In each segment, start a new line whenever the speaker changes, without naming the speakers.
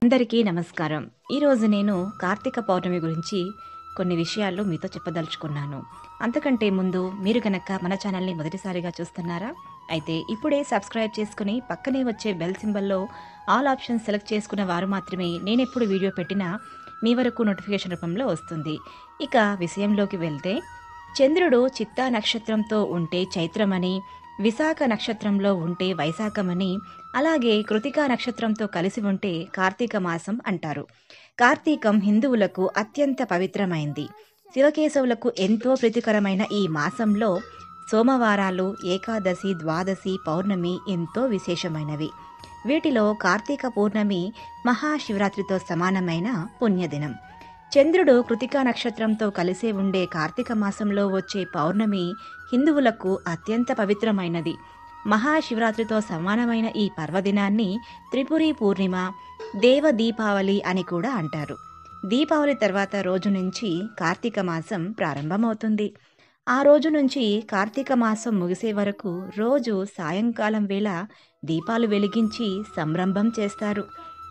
అందరికీ నమస్కారం ఈరోజు నేను కార్తీక పౌర్ణమి గురించి కొన్ని విషయాలు మీతో చెప్పదలుచుకున్నాను అంతకంటే ముందు మీరు కనుక మన ఛానల్ని మొదటిసారిగా చూస్తున్నారా అయితే ఇప్పుడే సబ్స్క్రైబ్ చేసుకుని పక్కనే వచ్చే బెల్ సింబల్లో ఆల్ ఆప్షన్ సెలెక్ట్ చేసుకున్న వారు మాత్రమే నేను ఎప్పుడు వీడియో పెట్టినా మీ వరకు నోటిఫికేషన్ రూపంలో వస్తుంది ఇక విషయంలోకి వెళ్తే చంద్రుడు చిత్తా నక్షత్రంతో ఉంటే చైత్రమని విశాఖ నక్షత్రంలో ఉంటే వైశాఖమని అలాగే కృతికా నక్షత్రంతో కలిసి ఉంటే కార్తీక మాసం అంటారు కార్తీకం హిందువులకు అత్యంత పవిత్రమైంది శివకేశవులకు ఎంతో ప్రీతికరమైన ఈ మాసంలో సోమవారాలు ఏకాదశి ద్వాదశి పౌర్ణమి ఎంతో విశేషమైనవి వీటిలో కార్తీక పౌర్ణమి మహాశివరాత్రితో సమానమైన పుణ్యదినం చంద్రుడు కృతికా నక్షత్రంతో కలిసే ఉండే కార్తీక మాసంలో వచ్చే పౌర్ణమి హిందువులకు అత్యంత పవిత్రమైనది మహాశివరాత్రితో సమానమైన ఈ పర్వదినాన్ని త్రిపురి పూర్ణిమ దేవ దీపావళి అని కూడా అంటారు దీపావళి తర్వాత రోజు నుంచి కార్తీక మాసం ప్రారంభమవుతుంది ఆ రోజు నుంచి కార్తీక మాసం ముగిసే వరకు రోజు సాయంకాలం వేళ దీపాలు వెలిగించి సంరంభం చేస్తారు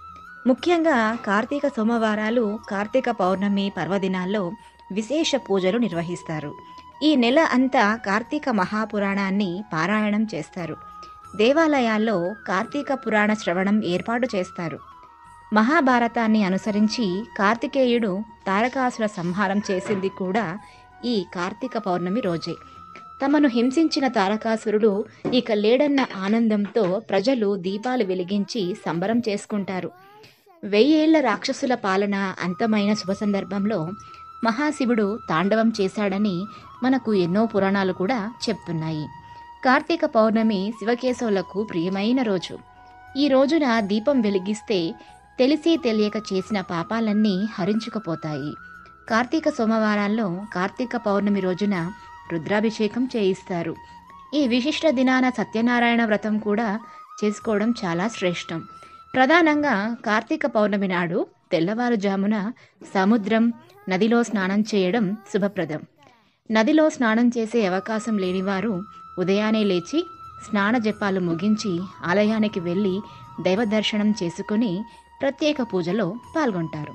ముఖ్యంగా కార్తీక సోమవారాలు కార్తీక పౌర్ణమి పర్వదినాల్లో విశేష పూజలు నిర్వహిస్తారు ఈ నెల అంతా కార్తీక మహాపురాణాన్ని పారాయణం చేస్తారు దేవాలయాల్లో కార్తీక పురాణ శ్రవణం ఏర్పాటు చేస్తారు మహాభారతాన్ని అనుసరించి కార్తికేయుడు తారకాసుర సంహారం చేసింది కూడా ఈ కార్తీక పౌర్ణమి రోజే తమను హింసించిన తారకాసురుడు ఇక లేడన్న ఆనందంతో ప్రజలు దీపాలు వెలిగించి సంబరం చేసుకుంటారు వెయ్యేళ్ల రాక్షసుల పాలన అంతమైన శుభ సందర్భంలో మహాశివుడు తాండవం చేశాడని మనకు ఎన్నో పురాణాలు కూడా చెప్తున్నాయి కార్తీక పౌర్ణమి శివకేశవులకు ప్రియమైన రోజు ఈ రోజున దీపం వెలిగిస్తే తెలిసి తెలియక చేసిన పాపాలన్నీ హరించుకుపోతాయి కార్తీక సోమవారాల్లో కార్తీక పౌర్ణమి రోజున రుద్రాభిషేకం చేయిస్తారు ఈ విశిష్ట దినాన సత్యనారాయణ వ్రతం కూడా చేసుకోవడం చాలా శ్రేష్టం ప్రధానంగా కార్తీక పౌర్ణమి నాడు తెల్లవారుజామున సముద్రం నదిలో స్నానం చేయడం శుభప్రదం నదిలో స్నానం చేసే అవకాశం లేనివారు ఉదయాన్నే లేచి స్నాన జపాలు ముగించి ఆలయానికి వెళ్ళి దైవ దర్శనం చేసుకుని ప్రత్యేక పూజలో పాల్గొంటారు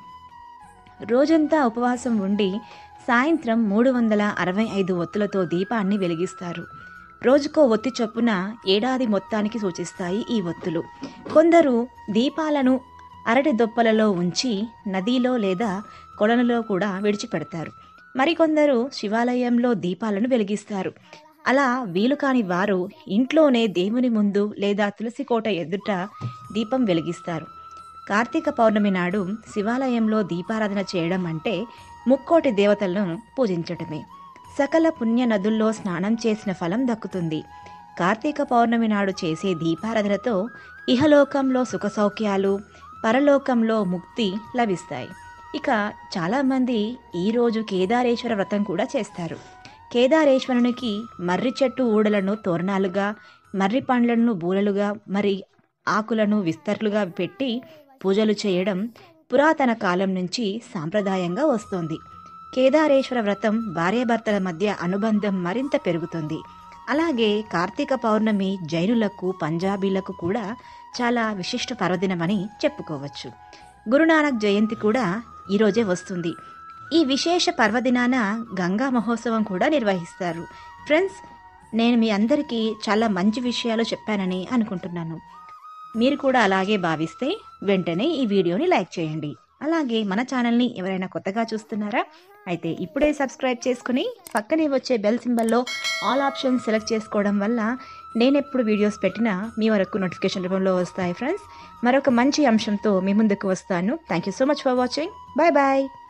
రోజంతా ఉపవాసం ఉండి సాయంత్రం మూడు వందల అరవై ఐదు ఒత్తులతో దీపాన్ని వెలిగిస్తారు రోజుకో ఒత్తి చొప్పున ఏడాది మొత్తానికి సూచిస్తాయి ఈ ఒత్తులు కొందరు దీపాలను అరటి దొప్పలలో ఉంచి నదిలో లేదా కొలనులో కూడా విడిచిపెడతారు మరికొందరు శివాలయంలో దీపాలను వెలిగిస్తారు అలా వీలు కాని వారు ఇంట్లోనే దేవుని ముందు లేదా తులసి కోట ఎదుట దీపం వెలిగిస్తారు కార్తీక పౌర్ణమి నాడు శివాలయంలో దీపారాధన చేయడం అంటే ముక్కోటి దేవతలను పూజించటమే సకల పుణ్య నదుల్లో స్నానం చేసిన ఫలం దక్కుతుంది కార్తీక పౌర్ణమి నాడు చేసే దీపారాధనతో ఇహలోకంలో సుఖ సౌఖ్యాలు పరలోకంలో ముక్తి లభిస్తాయి ఇక చాలామంది ఈరోజు కేదారేశ్వర వ్రతం కూడా చేస్తారు కేదారేశ్వరునికి మర్రి చెట్టు ఊడలను తోరణాలుగా మర్రి పండ్లను బూరలుగా మరి ఆకులను విస్తర్లుగా పెట్టి పూజలు చేయడం పురాతన కాలం నుంచి సాంప్రదాయంగా వస్తోంది కేదారేశ్వర వ్రతం భార్యాభర్తల మధ్య అనుబంధం మరింత పెరుగుతుంది అలాగే కార్తీక పౌర్ణమి జైనులకు పంజాబీలకు కూడా చాలా విశిష్ట పర్వదినమని చెప్పుకోవచ్చు గురునానక్ జయంతి కూడా ఈరోజే వస్తుంది ఈ విశేష పర్వదినాన గంగా మహోత్సవం కూడా నిర్వహిస్తారు ఫ్రెండ్స్ నేను మీ అందరికీ చాలా మంచి విషయాలు చెప్పానని అనుకుంటున్నాను మీరు కూడా అలాగే భావిస్తే వెంటనే ఈ వీడియోని లైక్ చేయండి అలాగే మన ఛానల్ని ఎవరైనా కొత్తగా చూస్తున్నారా అయితే ఇప్పుడే సబ్స్క్రైబ్ చేసుకుని పక్కనే వచ్చే బెల్ సింబల్లో ఆల్ ఆప్షన్ సెలెక్ట్ చేసుకోవడం వల్ల నేను ఎప్పుడు వీడియోస్ పెట్టినా మీ వరకు నోటిఫికేషన్ రూపంలో వస్తాయి ఫ్రెండ్స్ మరొక మంచి అంశంతో మీ ముందుకు వస్తాను thank you so much for watching bye bye